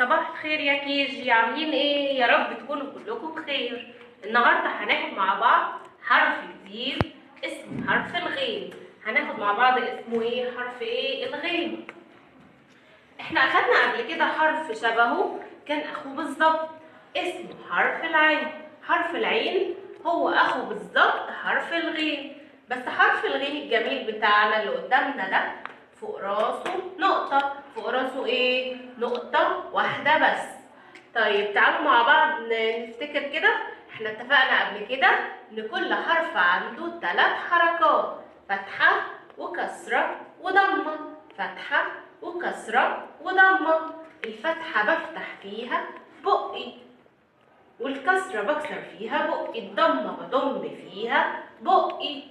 صباح الخير يا كيجي عاملين ايه يا رب تكونوا كلكم بخير النهارده هناخد مع بعض حرف جديد اسمه حرف الغين هناخد مع بعض اسمه ايه حرف ايه الغين احنا اخدنا قبل كده حرف شبهه كان اخوه بالظبط اسمه حرف العين حرف العين هو اخو بالظبط حرف الغين بس حرف الغين الجميل بتاعنا اللي قدامنا ده فوق راسه نقطة فوق راسه ايه نقطة واحدة بس طيب تعالوا مع بعض ن- نفتكر كده احنا اتفقنا قبل كده ان كل حرف عنده ثلاث حركات فتحة وكسرة وضمة فتحة وكسرة وضمة الفتحة بفتح فيها بقي والكسرة بكسر فيها بقي الضمة بضم فيها بقي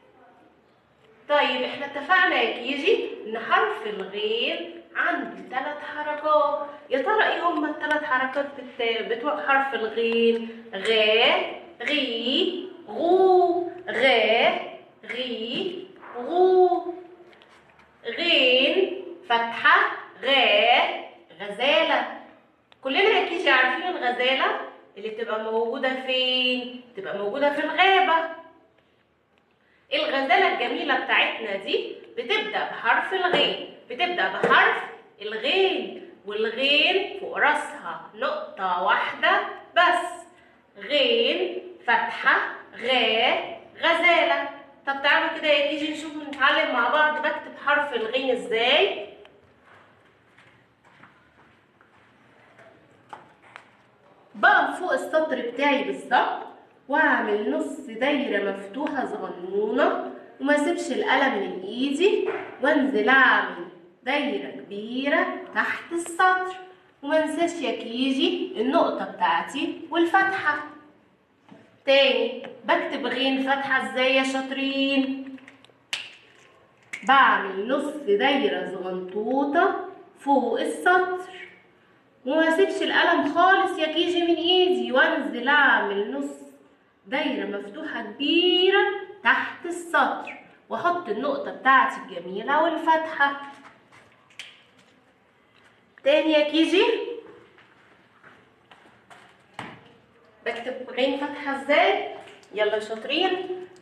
طيب احنا اتفقنا يا كيجي ان حرف الغين عنده ثلاث حركات يا ترى ايه هما الثلاث حركات بت- بتوع حرف الغين غا غي غو غا غي غو غين فتحة غا غزالة كلنا يا كيجي عارفين الغزالة اللي بتبقى موجودة فين؟ بتبقى موجودة في الغابة الغزالة الجميلة بتاعتنا دي بتبدأ بحرف الغين بتبدأ بحرف الغين والغين فوق راسها نقطة واحدة بس غين فتحة غا غزالة طب تعالوا كده يا كيجي نشوف نتعلم مع بعض بكتب حرف الغين ازاي بقف فوق السطر بتاعي بالظبط واعمل نص دايره مفتوحه صغنونه وما اسيبش القلم من ايدي وانزل اعمل دايره كبيره تحت السطر وما انساش يا كيجي النقطه بتاعتي والفتحه تاني بكتب غين فتحه ازاي يا شاطرين بعمل نص دايره صغنطوطه فوق السطر وما اسيبش القلم خالص يا كيجي من ايدي وانزل اعمل نص دايره مفتوحه كبيره تحت السطر واحط النقطه بتاعتي الجميله والفتحه تاني يا كيجي بكتب غين فتحه ازاي يلا يا شاطرين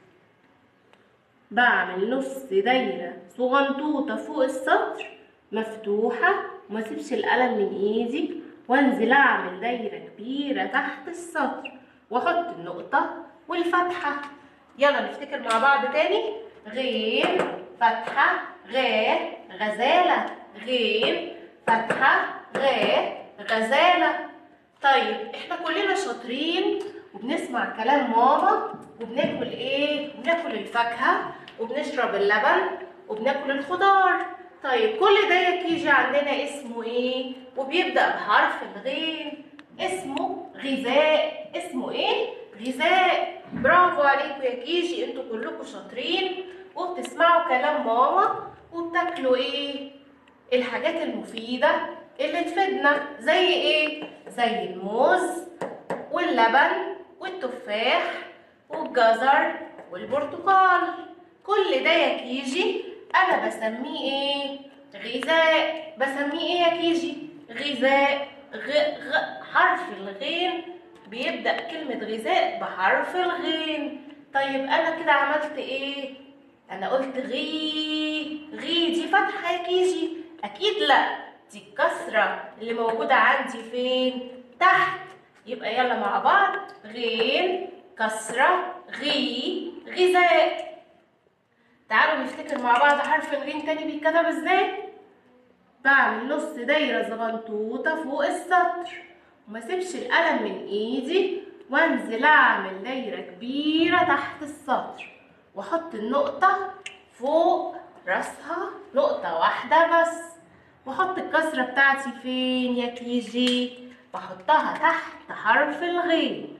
بعمل نص دايره صغنطوطه فوق السطر مفتوحه وما اسيبش القلم من ايدي وانزل اعمل دايره كبيره تحت السطر واحط النقطه والفتحه يلا نفتكر مع بعض تاني غين فتحه غا غزاله غين فتحه غا غزاله طيب احنا كلنا شاطرين وبنسمع كلام ماما وبناكل ايه بناكل الفاكهه وبنشرب اللبن وبناكل الخضار طيب كل ده يا كيجي عندنا اسمه ايه وبيبدأ بحرف الغين اسمه غذاء اسمه ايه غذاء برافو عليكم يا كيجي انتوا كلكم شاطرين وبتسمعوا كلام ماما وبتاكلوا ايه الحاجات المفيدة اللي تفيدنا زي ايه زي الموز واللبن والتفاح والجزر والبرتقال كل ده يا كيجي انا بسميه ايه غذاء بسميه ايه يا كيجي غذاء غ... غ... حرف الغين بيبدأ كلمة غذاء بحرف الغين طيب انا كده عملت ايه انا قلت غي غي دي فتحة يا كيجي اكيد لا دي الكسرة اللي موجودة عندي فين تحت يبقى يلا مع بعض غين كسرة غي غذاء تعالوا نفتكر مع بعض حرف الغين تاني بيتكتب ازاي بعمل نص دايرة صغنطوطة فوق السطر وما سيبش القلم من ايدي وانزل اعمل دايرة كبيرة تحت السطر واحط النقطة فوق راسها نقطة واحدة بس واحط الكسرة بتاعتي فين يا كيجي بحطها تحت حرف الغين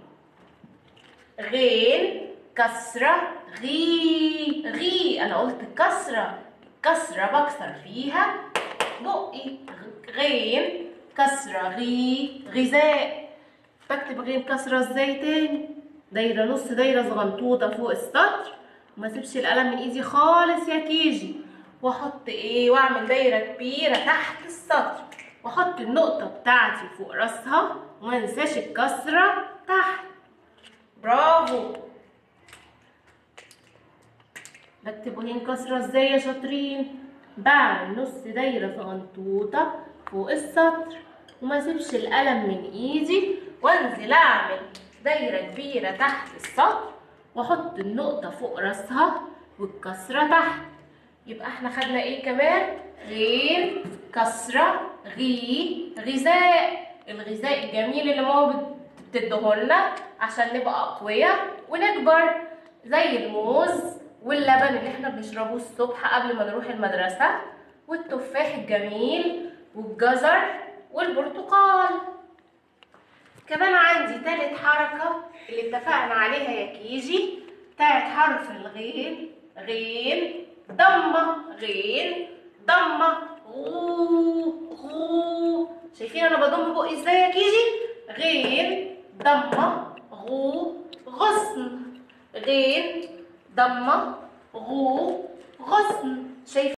غين كسرة غي غي أنا قلت كسرة كسرة بكسر فيها بقي غين كسرة غي غذاء بكتب غين كسرة ازاي تاني دايرة نص دايرة صغنطوطة فوق السطر وما سيبش القلم من ايدي خالص يا كيجي واحط ايه واعمل دايرة كبيرة تحت السطر واحط النقطة بتاعتي فوق راسها وما انساش الكسرة تحت برافو بكتب هنا كسرة ازاي يا شاطرين بعمل نص دايرة صغنطوطة فوق السطر وما اسيبش القلم من ايدي وانزل اعمل دايرة كبيرة تحت السطر واحط النقطة فوق راسها والكسرة تحت يبقى احنا خدنا ايه كمان غير كسرة غي غذاء الغذاء الجميل اللي ماما بتديهولنا عشان نبقى اقوياء ونكبر زي الموز واللبن اللي احنا بنشربه الصبح قبل ما نروح المدرسة والتفاح الجميل والجزر والبرتقال كمان عندي تالت حركة اللي اتفقنا عليها يا كيجي بتاعت حرف الغين غين ضمة غين ضمة غو غو شايفين انا بضم بقي ازاي يا كيجي غين ضمة غو غصن غين ضمة غو غصن شايفين